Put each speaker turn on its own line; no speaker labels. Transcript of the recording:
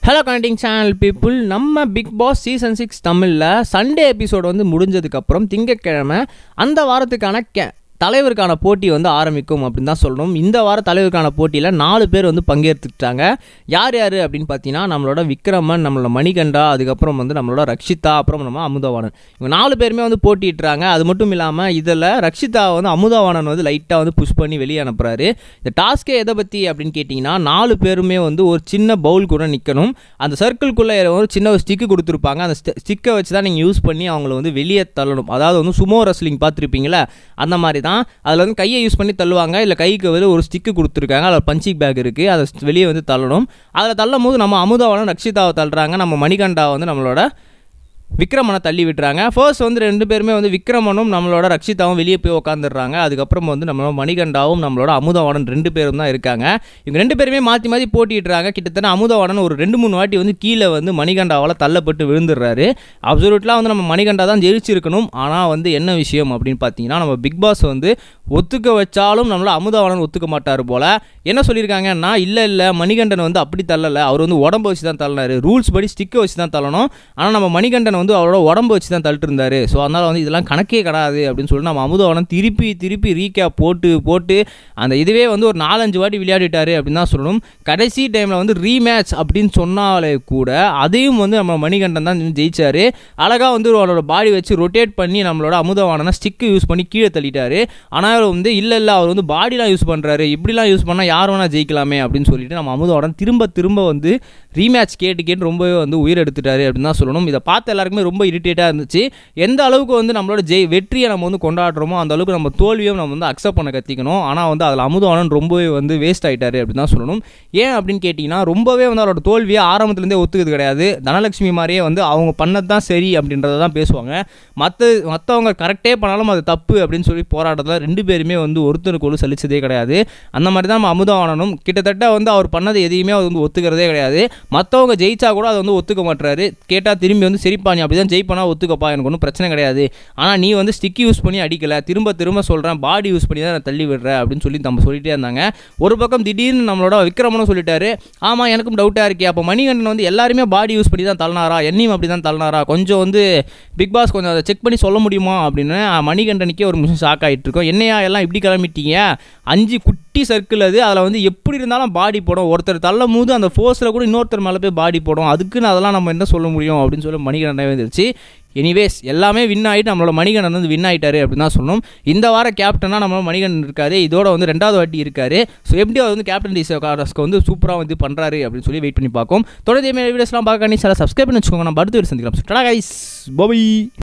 hello connecting channel people நம்ம Big Boss season six தமிழில் Sunday episode வந்து முடிஞ்சதுக்கப்புறம் திங்கட்கிழமை அந்த வாரத்துக்கான கே தலைவருக்கான போட்டி வந்து ஆரம்பிக்கும் அப்படின்னு தான் சொல்லணும் இந்த வார தலைவருக்கான போட்டியில் நாலு பேர் வந்து பங்கேற்றுக்கிட்டாங்க யார் யார் அப்படின்னு பார்த்தீங்கன்னா நம்மளோட விக்ரமன் நம்மளோட மணிகண்டா அதுக்கப்புறம் வந்து நம்மளோட ரக்ஷிதா அப்புறம் நம்ம அமுதவாணன் இவங்க நாலு பேருமே வந்து போட்டிட்டுறாங்க அது மட்டும் இல்லாமல் இதில் ரக்ஷிதா வந்து அமுதவாணன் வந்து லைட்டாக வந்து புஷ் பண்ணி வெளியே அனுப்புறாரு இந்த டாஸ்க்கே எதை பற்றி அப்படின்னு கேட்டிங்கன்னா நாலு பேருமே வந்து ஒரு சின்ன பவுல் கூட நிற்கணும் அந்த சர்க்கிள்குள்ளே ஒரு சின்ன ஒரு ஸ்டிக்கு கொடுத்துருப்பாங்க அந்த ஸ்டிக்கை வச்சு தான் நீங்கள் யூஸ் பண்ணி அவங்கள வந்து வெளியே தள்ளணும் அதாவது வந்து சுமோ ரெஸ்லிங் பார்த்துருப்பீங்களே அந்த மாதிரி தான் அதில் வந்து கையை யூஸ் பண்ணி தள்ளுவாங்க இல்லை கைக்கு வந்து ஒரு ஸ்டிக்கு கொடுத்துருக்காங்க அதில் பஞ்சிங் பேக் இருக்குது அதை வெளியே வந்து தள்ளணும் அதில் தள்ளும் போது நம்ம அமுதாவனம் ரக்ஷிதாவை தள்ளுறாங்க நம்ம மணிகண்டா வந்து நம்மளோட விக்ரமனை தள்ளி விட்டுறாங்க ஃபர்ஸ்ட் வந்து ரெண்டு பேருமே வந்து விக்ரமனும் நம்மளோட ரக்ஷிதாவும் வெளியே போய் உட்காந்துடுறாங்க அதுக்கப்புறம் வந்து நம்மளோட மணிகண்டாவும் நம்மளோட அமுதவாணன் ரெண்டு பேரும் தான் இருக்காங்க இவங்க ரெண்டு பேருமே மாற்றி மாற்றி போட்டிடுறாங்க கிட்டத்தட்ட அமுதவாணன் ஒரு ரெண்டு மூணு வாட்டி வந்து கீழே வந்து மணிகண்டாவால் தள்ளப்பட்டு விழுந்துடுறாரு அப்சல்யூட்லாம் வந்து நம்ம மணிகண்டா தான் ஜெயிச்சிருக்கணும் ஆனால் வந்து என்ன விஷயம் அப்படின்னு பார்த்தீங்கன்னா நம்ம பிக் பாஸ் வந்து ஒத்துக்க வச்சாலும் நம்மள அமுதவாணன் ஒத்துக்க மாட்டார் போல என்ன சொல்லியிருக்காங்கன்னா இல்லை இல்லை மணிகண்டன் வந்து அப்படி தள்ளலை அவர் வந்து உடம்பு வச்சு தான் தள்ளினாரு ரூல்ஸ் படி ஸ்டிக்கை வச்சு தான் தள்ளணும் ஆனால் நம்ம மணிகண்டன் வந்து அவரோட உடம்பு வச்சு தான் தள்ளிட்டு இருந்தாரு ஸோ அதனால் வந்து இதெல்லாம் கணக்கே கிடையாது அப்படின்னு சொல்லி நம்ம அமுதவாணன் திருப்பி திருப்பி ரீகேப் போட்டு போட்டு அந்த இதுவே வந்து ஒரு நாலஞ்சு வாட்டி விளையாடிட்டாரு அப்படின்னு தான் சொல்லணும் கடைசி டைமில் வந்து ரீமேட்ச் அப்படின்னு சொன்னாலே கூட அதையும் வந்து நம்ம மணிகண்டன் தான் ஜெயிச்சாரு அழகாக வந்து அவரோட பாடி வச்சு ரொட்டேட் பண்ணி நம்மளோட அமுதவாணனை ஸ்டிக்கு யூஸ் பண்ணி கீழே தள்ளிட்டாரு ஆனால் வந்து இல்லை இல்லை அவர் வந்து பாடிலாம் யூஸ் பண்ணுறாரு இப்படிலாம் யூஸ் பண்ணால் யார் வேணால் ஜெயிக்கலாமே அப்படின்னு சொல்லிட்டு நம்ம அமுதவாணன் திரும்ப திரும்ப வந்து ரீமேட்ச் கேட்டு கேட்டு ரொம்பவே வந்து உயிர் எடுத்துட்டாரு அப்படின்னு தான் சொல்லணும் இதை பார்த்து எல்லாருக்குமே ரொம்ப இரிட்டேட்டாக இருந்துச்சு எந்த அளவுக்கு வந்து நம்மளோட ஜெய் வெற்றியை நம்ம வந்து கொண்டாடுறோமோ அந்த அளவுக்கு நம்ம தோல்வியும் நம்ம வந்து அக்செப்ட் பண்ண கற்றுக்கணும் ஆனால் வந்து அதில் அமுதவானன் ரொம்பவே வந்து வேஸ்ட் ஆகிட்டாரு அப்படின்னு தான் சொல்லணும் ஏன் அப்படின்னு கேட்டிங்கன்னா ரொம்பவே வந்து அவரோட தோல்வியை ஆரம்பத்துலேருந்தே ஒத்துக்கிறது கிடையாது தனலட்சுமி மாதிரியே வந்து அவங்க பண்ணது தான் சரி அப்படின்றத தான் பேசுவாங்க மற்ற மற்றவங்க கரெக்டே பண்ணாலும் அது தப்பு அப்படின்னு சொல்லி போராட்டத்தில் ரெண்டு பேருமே வந்து ஒருத்தருக்கு ஒரு சலிச்சதே கிடையாது அந்த மாதிரி தான் நம்ம அமுதவானனும் கிட்டத்தட்ட வந்து அவர் பண்ணது எதையுமே அவர் வந்து ஒத்துக்கிறதே கிடையாது மற்றவங்க ஜெயிச்சா கூட அதை வந்து ஒத்துக்க மாட்டுறாரு கேட்டால் திரும்பி வந்து சரிப்பா நீ அப்படி தான் ஜெயிப்பனா ஒத்துக்கப்பா எனக்கு ஒன்றும் பிரச்சனை கிடையாது ஆனால் நீ வந்து ஸ்டிக் யூஸ் பண்ணி அடிக்கலை திரும்ப திரும்ப சொல்கிறேன் பாடி யூஸ் பண்ணி தான் நான் தள்ளி விடுறேன் அப்படின்னு சொல்லி நம்ம சொல்லிட்டே இருந்தாங்க ஒரு பக்கம் திடீர்னு நம்மளோட விக்ரமனும் சொல்லிட்டாரு ஆமாம் எனக்கும் டவுட்டாக இருக்கே அப்போ மணிகண்டன் வந்து எல்லாருமே பாடி யூஸ் பண்ணி தான் தள்ளினாரா என்னையும் அப்படி தான் தள்ளினாரா கொஞ்சம் வந்து பிக் பாஸ் கொஞ்சம் அதை செக் பண்ணி சொல்ல முடியுமா அப்படின்னு மணிகண்டனுக்கே ஒரு நிமிஷம் ஷாக் ஆகிட்டு இருக்கோம் என்னையா எல்லாம் இப்படி கிளம்பிட்டீங்க அஞ்சு குட்டி சர்க்கிள் அது அதில் வந்து எப்படி இருந்தாலும் பாடி போடும் ஒருத்தர் தள்ளும் போது அந்த ஃபோர்ஸில் கூட இன்னொருத்தர் மேலே போய் பாடி போடும் அதுக்குன்னு அதெல்லாம் நம்ம என்ன சொல்ல முடியும் அப்படின்னு சொல்லி மணிகண்டன் வந்துருச்சு எனிவேஸ் எல்லாமே வின் ஆகிட்டு நம்மளோட மணிகண்டன் வந்து வின் ஆகிட்டாரு அப்படின்னு தான் சொல்லணும் இந்த வார கேப்டனாக நம்மளோட மணிகண்டன் இருக்காரு இதோட வந்து ரெண்டாவது வாட்டி இருக்காரு ஸோ எப்படி அவர் வந்து கேப்டன் டிஸ் காரஸ்க்கு வந்து சூப்பராக வந்து பண்ணுறாரு அப்படின்னு சொல்லி வெயிட் பண்ணி பார்க்கும் தொடர்ந்து வீடியோஸ்லாம் பார்க்க சில சப்ஸ்கிரைப் பண்ணி வச்சுக்கோங்க நம்ம அடுத்த வீடு சந்திக்கலாம் கைஸ் பாபி